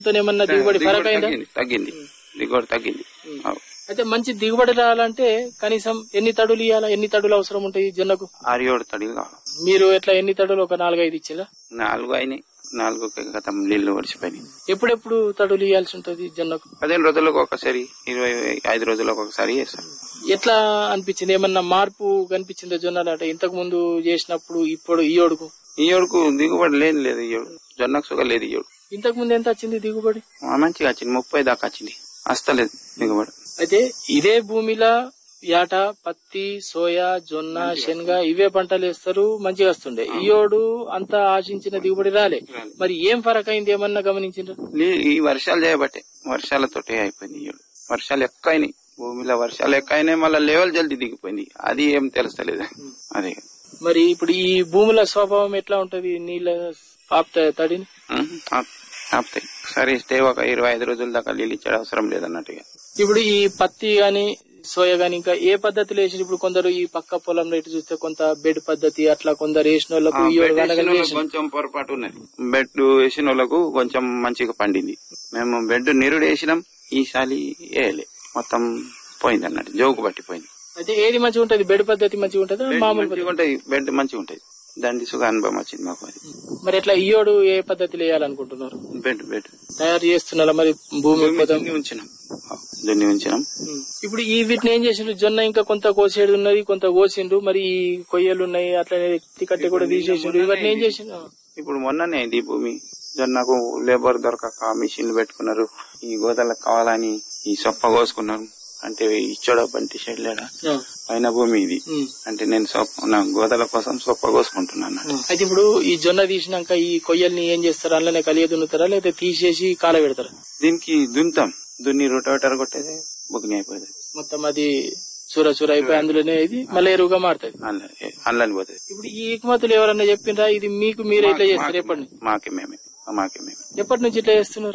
తో ఏమన్నా దిగుబడి దిగుబడి ఫరక్ అయిందా తగ్గింది తగ్గింది దిగుబడి తగ్గింది అవు. అయితే మంచి దిగుబడి రావాలంటే కనీసం ఎన్ని తడులు ఇవ్వాలా ఎన్ని తడులు అవసరం ఉంటాయి ఈ జొన్నకు ఆరు ఏడు తడిలు కావాలి మీరు ఎట్లా ఎన్ని తడులు ఒక నాలుగైదు ఇచ్చిందా నాలుగు అయినాయి నాలుగు గతం నీళ్లు వడిచిపోయినాయి ఎప్పుడెప్పుడు తడులు ఇవ్వాల్సి ఉంటుంది జొన్నకు పదిహేను రోజులకు ఒకసారి ఇరవై ఐదు రోజులకు ఒకసారి చేస్తాం ఎట్లా అనిపించింది ఏమన్నా మార్పు కనిపించిందా జొన్నలు అంటే ఇంతకు ముందు చేసినప్పుడు ఇప్పుడు ఈ ఓడుకు ఈ ఏడుకు దిగుబడి లేదు లేదు ఈ ఏడు జొన్నకు సుగ లేదు ఈ ఏడు ఇంతకు ముందు ఎంత వచ్చింది దిగుబడి ఆ, మంచిగా వచ్చింది ముప్పై దాకా వచ్చింది వస్తలేదు దిగుబడి అయితే ఇదే భూమిలో యాట పత్తి సోయా జొన్న శనగ ఇవే పంటలు వేస్తారు మంచిగా వస్తుండే ఈయోడు అంత ఆశించిన దిగుబడి రాలే మరి ఏం ఫరక్ అయింది ఏమన్నా గమనించిండ్రు లే- ఈ వర్షాలు చేయబట్టే వర్షాలతోటే అయిపోయింది ఈ ఏడు వర్షాలు ఎక్కువైనాయి భూమిలో వర్షాలు ఎక్కువైనాయి మళ్ళీ లెవెల్ జల్దీ దిగిపోయింది అది ఏం తెలుస్తలేదు అదే మరి ఇప్పుడు ఈ భూముల స్వభావం ఎట్లా ఉంటది నీళ్ళ ఆపుతాయి తడిని ఉమ్, ఆప్- ఆపుతాయి సరే ఇస్తే ఒక ఇరవై ఐదు రోజుల దాకా నీళ్ళు ఇచ్చే అవసరం లేదన్నట్టుగా ఇప్పుడు ఈ పత్తి గాని సోయా గాని ఇంకా ఏ పద్ధతిలో వేసి ఇప్పుడు కొందరు ఈ పక్క పొలంలో ఇటు చూస్తే కొంత బెడ్ పద్ధతి అట్లా కొందరు వేసిన వాళ్ళకు ఈ బెడ్ వేసిన గనగలు వాళ్ళకు వేసిన కొంచెం పొరపాటు ఉన్నది బెడ్ వేసిన వాళ్ళకు కొంచెం మంచిగా పండింది మేము బెడ్ నిరుడు వేసినాం ఈసారి వేయలే మొత్తం పోయింది అన్నట్టు జోకు పట్టిపోయింది అయితే ఏది మంచిగా ఉంటది బెడ్ పద్ధతి మంచిగా ఉంటదా బెడ్ మామూలు మంచిగా ఉంటది బెడ్ మంచిగా ఉంటది దాని దిశగా అనుభవం వచ్చింది మాకు అది మరి ఎట్లా ఈయోడు ఏ పద్ధతిలో వేయాలనుకుంటున్నారు బెడ్ బెడ్ తయారు చేస్తున్నారా మరి భూమి భూమి పొదం దున్ని ఉంచినాం ఆ, దున్ని ఉంచినాం ఇప్పుడు ఈ వీటిని ఏం చేసిండ్రు జొన్న ఇంకా కొంత కోసేది ఉన్నది కొంత కోసిండ్రు మరి ఈ కొయ్యలు ఉన్నాయి అట్లనే ఎత్తి కట్టి కూడా తీసేసిండ్రు ఇవన్నీ ఏం చేసిండ్రు ఇప్పుడు మొన్ననే అయింది ఈ భూమి జొన్నకు లేబర్ దొరకక మిషన్లు పెట్టుకున్నారు ఈ గోదలకు కావాలని ఈ సొప్ప కోసుకున్నారు అంటే ఇచ్చోడ బంటి షెడ్లేడా ఆ. పైన భూమి ఇది ఉమ్. అంటే నేను సొప్ప నా గోదల కోసం సొప్ప కోసుకుంటున్నాను అన్నట్టు. అయితే ఇప్పుడు ఈ జొన్న తీసినాక ఈ కొయ్యల్ని ఏం చేస్తారు అందులోనే కలియ దున్నుతారా లేదా తీసేసి కాల పెడతారా దీనికి దున్నుతాం దున్ని రొటవేటర్ కొట్టేది బుగ్ని అయిపోతుంది మొత్తం అది చూర చూర అయిపోయి అందులోనే ఇది మళ్ళీ ఎరువుగా మారుతుంది అల్లని పోతుంది ఇప్పుడు ఈ ఎగుమతులు ఎవరన్నా చెప్పిండ్రా ఇది మీకు మీరు ఎట్లా చేస్తారు ఎప్పటి నుంచి మాకే మేమే మాకే మేమే ఎప్పటి నుంచి ఇట్లా చేస్తున్నారు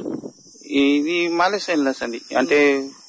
ఇది మాలేశ్వరం అండి అంటే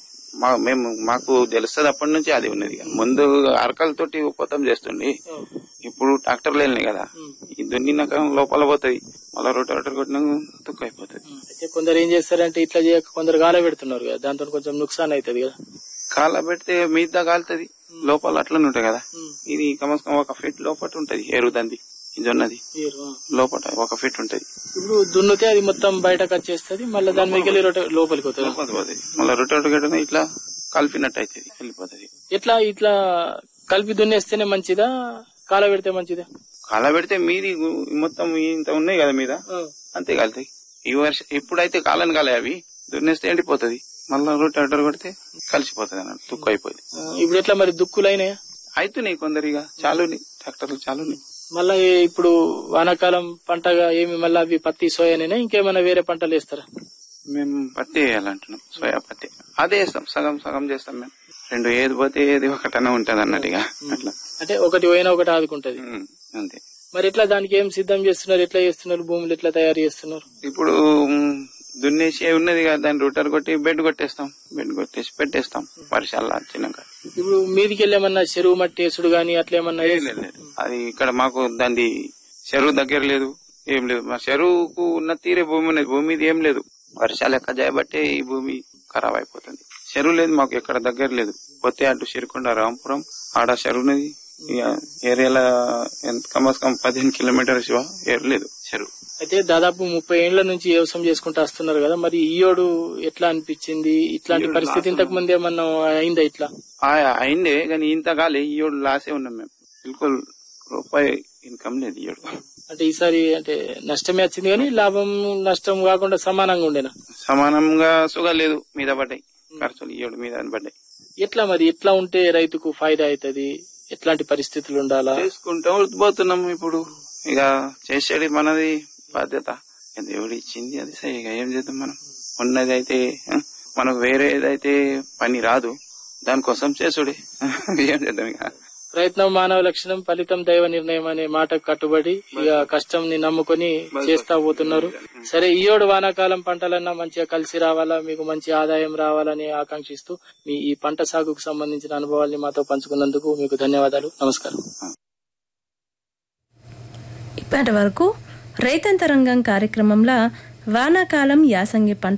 మా మేము మాకు తెలుస్తుంది అప్పటి నుంచి అది ఉన్నది ముందు అరకలతోటి ఉపతం చేస్తుండే ఇప్పుడు ట్రాక్టర్లు వెళ్ళినాయి కదా ఈ దున్నినాక లోపల పోతుంది మళ్ళీ రొటవేటర్ కొట్టినాక తుక్కు అయిపోతుంది అయితే కొందరు ఏం చేస్తారంటే ఇట్లా చేయక కొందరు గాల పెడుతున్నారు కదా దాంతో కొంచెం నుక్సాన్ అవుతుంది కదా కాల పెడితే మీద కాలుతుంది లోపల అట్లనే ఉంటాయి కదా ఇది కమస్కం ఒక ఫీట్ లోపల ఉంటది ఎరుదంది ఇది ఉన్నది మీరు, ఆ. లోపల ఒక ఫీట్ ఉంటది ఇప్పుడు దున్నుతే అది మొత్తం బయటకు వచ్చేస్తుంది మళ్ళీ దాని మీద వెళ్ళి రొట్టె లోపలికి పోతుంది లోపల పోతుంది మళ్ళీ రొటవేటర్ కట్టిన ఇట్లా కలిపినట్టు అవుతుంది వెళ్ళిపోతుంది ఎట్లా ఇట్లా కలిపి దున్నేస్తేనే మంచిదా కాల పెడితే మంచిదా కాల పెడితే మీది గు- మొత్తం ఇంత ఉన్నాయి కదా మీద అంతే కాలుతాయి ఈ వర్షం ఎప్పుడైతే కాలని కాలే అవి దున్నేస్తే ఎండిపోతుంది మళ్ళీ రొటేటర్ కొడితే కలిసిపోతుంది అన్నట్టు తుక్కు అయిపోతుంది ఆ, ఇప్పుడు ఎట్లా మరి దుక్కులు అయినాయా అవుతున్నాయి కొందరిగా చాలుని ట్రాక్టర్లు చాలుని మళ్ళా ఏ- ఇప్పుడు వానాకాలం పంటగా ఏమి మళ్ళీ అవి పత్తి సోయానేనా ఇంకేమైనా వేరే పంటలు వేస్తారా మేము పత్తి వేయాలంటున్నాం సోయా పత్తి అదే వేస్తాం సగం సగం చేస్తాం మేము రెండు ఏది పోతే ఏది ఒకటనే ఉంటది అన్నట్టుగా అట్లా అంటే ఒకటి పోయినా ఒకటి ఆదుకుంటది ఉమ్, అంతే మరి ఎట్లా దానికి ఏం సిద్ధం చేస్తున్నారు ఎట్లా చేస్తున్నారు భూములు ఎట్లా తయారు చేస్తున్నారు ఇప్పుడు ఉమ్, దున్నేసి ఉన్నది కదా దాన్ని రూటర్ కొట్టి బెడ్ కొట్టేస్తాం బెడ్ కొట్టేసి పెట్టేస్తాం వర్షాలు వచ్చినాక ఇప్పుడు మీదికి వెళ్ళేమన్నా చెరువు మట్టి వేసుడు గానీ అట్లా ఏమన్నా లేదు, లేదు, లేదు. అది ఇక్కడ మాకు దాని చెరువు దగ్గర లేదు ఏం లేదు మా చెరువుకు ఉన్న తీరే భూమి ఉన్నది భూమి మీద ఏం లేదు వర్షాలు ఎక్క చేయబట్టే ఈ భూమి ఖరాబ్ అయిపోతుంది చెరువు లేదు మాకు ఎక్కడ దగ్గర లేదు పోతే అటు సిరికొండ రాంపురం ఆడ చెరువు ఉన్నది ఇక ఏరియాలో ఎంత కమస్ కమ్ పదిహేను కిలోమీటర్స్ లేదు చెరువు అయితే దాదాపు ముప్పై ఏళ్ల నుంచి వ్యవసాయం చేసుకుంటూ వస్తున్నారు కదా మరి ఈయోడు ఎట్లా అనిపించింది ఇట్లాంటి పరిస్థితి ఇంతకు ముందు ఏమన్నా అయిందా ఇట్లా ఆ, అయిందే కానీ ఇంత కాలే ఈ ఏడు లాసే ఉన్నాం మేము బిల్కుల్ రూపాయి ఇన్కమ్ లేదు ఈ ఏడు అంటే ఈసారి అంటే నష్టమే వచ్చింది కానీ లాభం నష్టం కాకుండా సమానంగా ఉండేనా సమానంగా సుగా లేదు మీద పడ్డాయి ఖర్చులు ఈ ఏడు మీద పడ్డాయి ఎట్లా మరి ఎట్లా ఉంటే రైతుకు ఫాయిదా అవుతుంది ఎట్లాంటి పరిస్థితులు ఉండాలా చేసుకుంటూ పోతున్నాం ఇప్పుడు ఇక చేసేది మనది బాధ్యత ఇక దేవుడు ఇచ్చింది అది సరే ఇక ఏం చేద్దాం మనం ఉన్నది అయితే ఆ, మనకు వేరేదైతే పని రాదు దానికోసం చేసుడే ఏం చేద్దాం ఇక ప్రయత్నం మానవ లక్షణం ఫలితం దైవ నిర్ణయం అనే మాటకు కట్టుబడి ఇక కష్టం ని నమ్ముకొని చేస్తా పోతున్నారు సరే ఈయోడు వానాకాలం పంటలన్నా మంచిగా కలిసి రావాలా మీకు మంచి ఆదాయం రావాలని ఆకాంక్షిస్తూ మీ ఈ పంట సాగుకు సంబంధించిన అనుభవాల్ని మాతో పంచుకున్నందుకు మీకు ధన్యవాదాలు నమస్కారం ఇప్పటి వరకు రైతంతరంగం కార్యక్రమంలో వానాకాలం యాసంగి పంట